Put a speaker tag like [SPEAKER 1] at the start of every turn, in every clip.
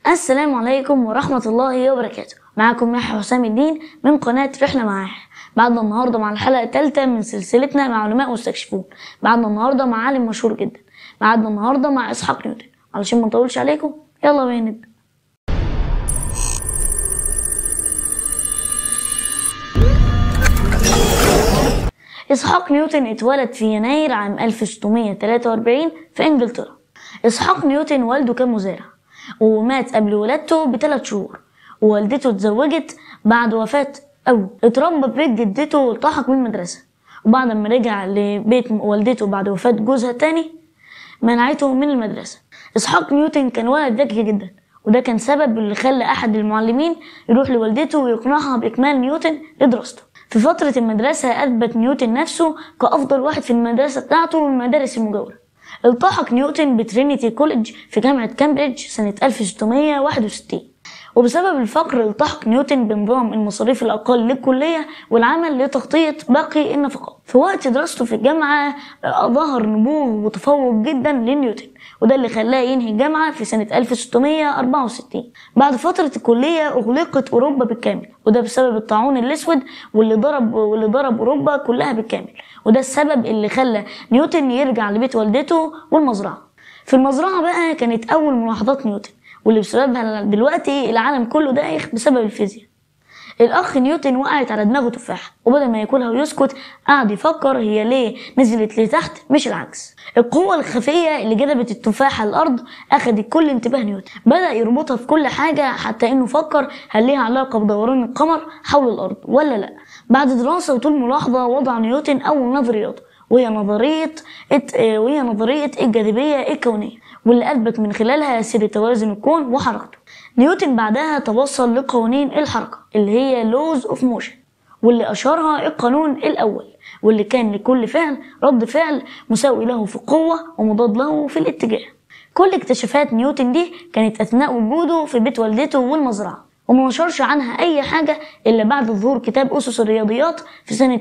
[SPEAKER 1] السلام عليكم ورحمة الله وبركاته معكم يحيى حسام الدين من قناة رحلة مع يحيى بعدنا النهاردة مع الحلقة الثالثة من سلسلتنا مع علماء مستكشفون بعدنا النهاردة مع عالم مشهور جدا بعدنا النهاردة مع إسحاق نيوتن علشان ما نطولش عليكم يلا بينا نبدأ إسحاق نيوتن اتولد في يناير عام 1643 في إنجلترا إسحاق نيوتن والده كان مزارع ومات قبل ولادته بثلاث شهور ووالدته اتزوجت بعد وفاة أبوه اتربى في بيت جدته والتحق بالمدرسة وبعد ما رجع لبيت والدته بعد وفاة جوزها التاني منعته من المدرسة إسحاق نيوتن كان ولد ذكي جدا وده كان سبب اللي خلى أحد المعلمين يروح لوالدته ويقنعها بإكمال نيوتن لدراسته في فترة المدرسة أثبت نيوتن نفسه كأفضل واحد في المدرسة بتاعته من المدارس المجاورة التحق نيوتن بترينيتي كوليدج في جامعة كامبريدج سنة 1661 وبسبب الفقر التحق نيوتن بنظام المصاريف الأقل للكلية والعمل لتغطية باقي النفقات في وقت دراسته في الجامعة ظهر نبوغ وتفوق جدا لنيوتن وده اللي خلاه ينهي الجامعة في سنة 1664 بعد فترة الكلية أغلقت أوروبا بالكامل وده بسبب الطاعون الأسود واللي ضرب واللي ضرب أوروبا كلها بالكامل وده السبب اللي خلى نيوتن يرجع لبيت والدته والمزرعة في المزرعة بقى كانت أول ملاحظات نيوتن واللي بسببها دلوقتي العالم كله دايخ بسبب الفيزياء الأخ نيوتن وقعت على دماغه تفاحة وبدل ما ياكلها ويسكت قعد يفكر هي ليه نزلت لتحت مش العكس القوة الخفية اللي جذبت التفاحة الأرض أخدت كل انتباه نيوتن بدأ يربطها في كل حاجة حتى إنه فكر هل ليها علاقة بدوران القمر حول الأرض ولا لأ بعد دراسة وطول ملاحظة وضع نيوتن أول نظريات وهي نظرية وهي نظرية الجاذبية الكونية واللي أثبت من خلالها سر توازن الكون وحركته نيوتن بعدها توصل لقوانين الحركة اللي هي laws of motion واللي أشارها القانون الأول واللي كان لكل فعل رد فعل مساوي له في القوة ومضاد له في الاتجاه كل اكتشافات نيوتن دي كانت أثناء وجوده في بيت والدته والمزرعة وما نشرش عنها أي حاجة إلا بعد ظهور كتاب أسس الرياضيات في سنة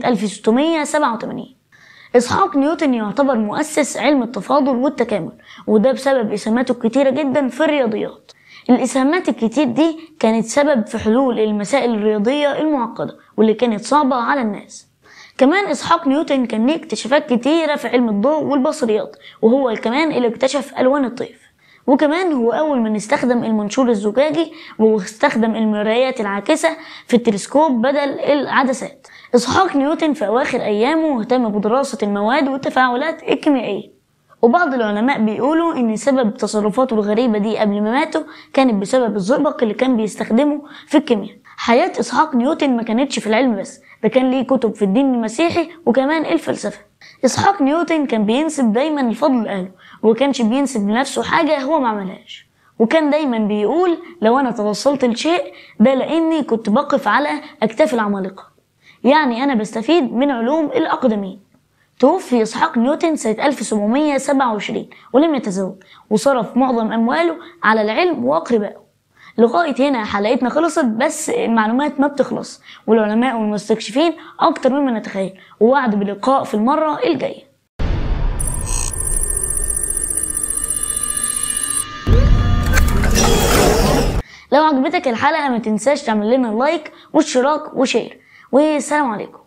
[SPEAKER 1] 1687 إسحاق نيوتن يعتبر مؤسس علم التفاضل والتكامل وده بسبب إسهاماته الكتيرة جدا في الرياضيات الإسهامات الكتير دي كانت سبب في حلول المسائل الرياضية المعقدة واللي كانت صعبة على الناس كمان إسحاق نيوتن كان ليه اكتشافات كتيرة في علم الضوء والبصريات وهو كمان اللي اكتشف ألوان الطيف وكمان هو أول من استخدم المنشور الزجاجي واستخدم المرايات العاكسة في التلسكوب بدل العدسات إسحاق نيوتن في أواخر أيامه اهتم بدراسة المواد والتفاعلات الكيميائية وبعض العلماء بيقولوا إن سبب تصرفاته الغريبة دي قبل ما ماته كانت بسبب الزئبق اللي كان بيستخدمه في الكيمياء حياة إسحاق نيوتن ما كانتش في العلم بس ده كان ليه كتب في الدين المسيحي وكمان الفلسفة إسحاق نيوتن كان بينسب دايما الفضل لأهله وكانش بينسب لنفسه حاجة هو ما عملهاش وكان دايما بيقول لو أنا توصلت لشيء ده لأني كنت بقف على أكتاف العمالقة يعني أنا بستفيد من علوم الأقدمين توفي إسحاق نيوتن سنة 1727 ولم يتزوج وصرف معظم أمواله على العلم وأقربائه لغاية هنا حلقتنا خلصت بس المعلومات ما بتخلص والعلماء والمستكشفين أكتر مما نتخيل ووعد بلقاء في المرة الجاية لو عجبتك الحلقة ما تنساش تعمل لنا لايك واشتراك وشير والسلام عليكم